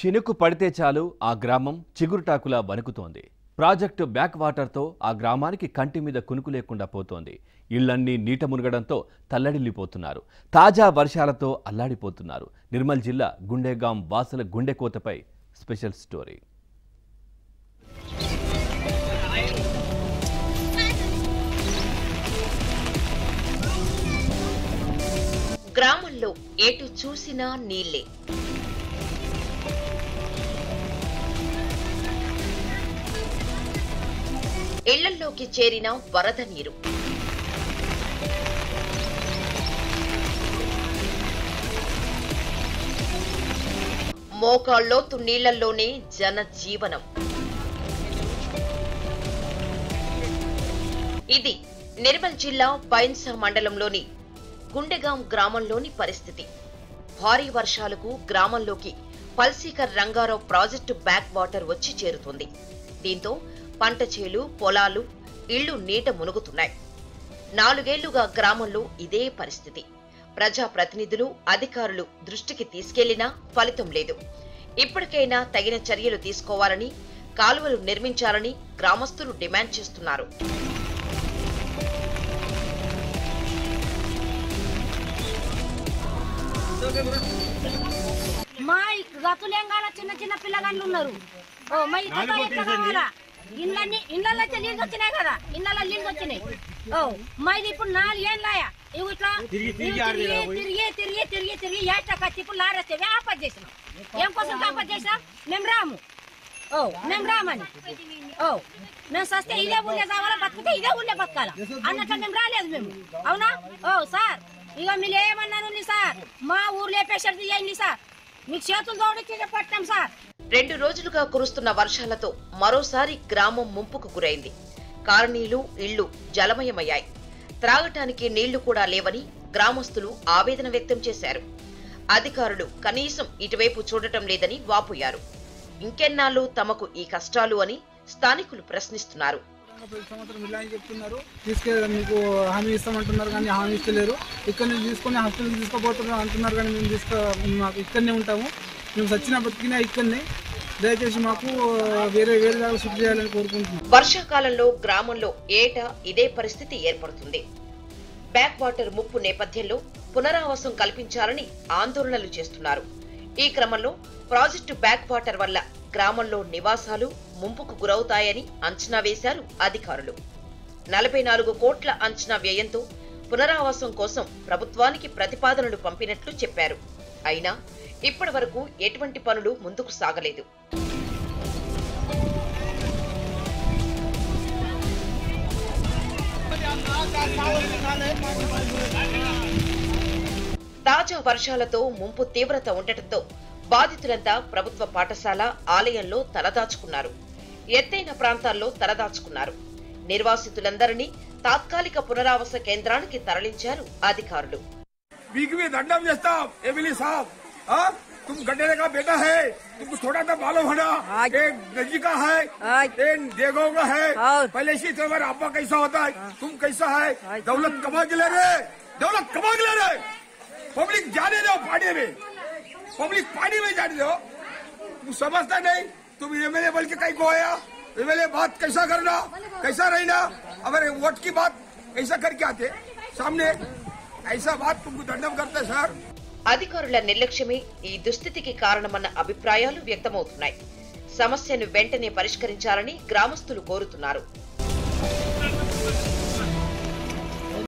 చినుకు పడితే చాలు ఆ గ్రామం చిగురుటాకులా వణుకుతోంది ప్రాజెక్టు బ్యాక్ వాటర్తో ఆ గ్రామానికి కంటి మీద కునుకు లేకుండా పోతోంది ఇళ్లన్నీ నీట మునగడంతో తల్లడిల్లిపోతున్నారు తాజా వర్షాలతో అల్లాడిపోతున్నారు నిర్మల్ జిల్లా గుండెగాం వాసుల గుండెకోతపై స్పెషల్ స్టోరీ గ్రామంలో ఎటు చూసినా నీళ్లే ఇళ్లల్లోకి చేరిన వరద నీరు మోకాళ్ళలోతు నీళ్లల్లోనే జన జీవనం ఇది నిర్మల్ జిల్లా బైన్సా మండలంలోని గుండెగాం గ్రామంలోని పరిస్థితి భారీ వర్షాలకు గ్రామంలోకి Palsikar Rangarao project back water వచ్చి చేరుతుంది దీంతో పంట చేలు పొలాలు ఇళ్లు నీట మునుగుతున్నాయి నాలుగేళ్లుగా గ్రామంలో ఇదే పరిస్థితి ప్రజా ప్రతినిధులు అధికారులు దృష్టికి తీసుకెళ్లినా ఫలితం లేదు ఇప్పటికైనా తగిన చర్యలు తీసుకోవాలని కాలువలు నిర్మించాలని గ్రామస్తులు డిమాండ్ చేస్తున్నారు మా గతులేం కావాలా చిన్న చిన్న పిల్లగాళ్ళు ఉన్నారు ఓ మా ఇట్లా ఎట్లా కావాలా ఇళ్ళని ఇళ్ళల్లో నీళ్ళు వచ్చినాయి కదా ఇళ్ళల్లో నీళ్ళు వచ్చినాయి ఓ మా ఇది ఇప్పుడు నాలుగేళ్ళాయా ఇవి ఇట్లా తిరిగి తిరిగి తిరిగి తిరిగి తిరిగి ఏట కచ్చి ఇప్పుడు లారేస్తే ఆపత్ చేసినాం ఏం కోసం ఆపత్ చేసినాం మేము రాము ఓ మేము రామని ఓ మేము సస్తే ఇదే ఊళ్ళే కావాలా బతుకుతే ఇదే ఊళ్ళే బతకాలా అన్నట్లు మేము రాలేదు మేము అవునా ఓ సార్ ఇక మీరు ఏమన్నాను సార్ మా ఊర్లో పేషెంట్ చేయండి సార్ మీకు చేతులు తోడిచ్చి చెప్పట్టాం సార్ రెండు రోజులుగా కురుస్తున్న వర్షాలతో మరోసారి గ్రామం ముంపుకు గురైంది కాలనీలు ఇళ్లు జలమయమయ్యాయి త్రాగటానికి నీళ్లు కూడా లేవని గ్రామస్తులు ఆవేదన వ్యక్తం చేశారు అధికారులు కనీసం ఇటువైపు చూడటం లేదని వాపోయారు ఇంకెన్నాళ్ళు తమకు ఈ కష్టాలు అని స్థానికులు ప్రశ్నిస్తున్నారు ప్రతి సంవత్సరం ఇలా అని చెప్తున్నారు తీసుకే మీకు హామీ ఇస్తామంటున్నారు కానీ హామీ ఇస్తలేరు ఇక్కడ నుంచి తీసుకొని హాస్పిటల్కి తీసుకుపోతున్నారు అంటున్నారు కానీ మేము తీసుకో మాకు ఇక్కడనే ఉంటాము మేము సచ్చిన బతికినా ఇక్కడనే దయచేసి మాకు వేరే వేరే దాకా షిఫ్ట్ చేయాలని కోరుకుంటున్నాం వర్షాకాలంలో గ్రామంలో ఏటా ఇదే పరిస్థితి ఏర్పడుతుంది బ్యాక్ వాటర్ ముప్పు నేపథ్యంలో పునరావాసం కల్పించాలని ఆందోళనలు చేస్తున్నారు ఈ క్రమంలో ప్రాజెక్టు బ్యాక్ వాటర్ వల్ల గ్రామంలో నివాసాలు ముంపుకు గురవుతాయని అంచనా వేశారు అధికారులు నలభై నాలుగు కోట్ల అంచనా వ్యయంతో పునరావాసం కోసం ప్రభుత్వానికి ప్రతిపాదనలు పంపినట్లు చెప్పారు అయినా ఇప్పటి వరకు ఎటువంటి పనులు ముందుకు సాగలేదు తాజా వర్షాలతో ముంపు తీవ్రత ఉండటంతో బాధితులంతా ప్రభుత్వ పాఠశాల ఆలయంలో తలదాచుకున్నారు ఎత్తైన ప్రాంతాల్లో తలదాచుకున్నారు నిర్వాసితులందరినీ తాత్కాలిక పునరావాస కేంద్రానికి తరలించారు అధికారులు बीच में दंडम जैसा एमिली साहब हाँ तुम गड्ढे का बेटा है तुमको थोड़ा सा मालूम होना एक नजी का है एक देगो का है पहले से तुम्हारा अब्बा कैसा होता है तुम कैसा है दौलत कमा के ले रहे दौलत कमा के ले रहे पब्लिक जाने दो पानी में पब्लिक पानी में जाने दो तुम समझता नहीं तुम एमएलए बोल के कहीं को आया एमएलए बात कैसा करना कैसा रहना अगर वोट की बात ऐसा करके आते सामने ऐसा बात तुमको दंडम करते सर అధికారుల నిర్లక్ష్యమే ఈ దుస్థితికి కారణమన్న అభిప్రాయాలు వ్యక్తమవుతున్నాయి సమస్యను వెంటనే పరిష్కరించాలని గ్రామస్తులు కోరుతున్నారు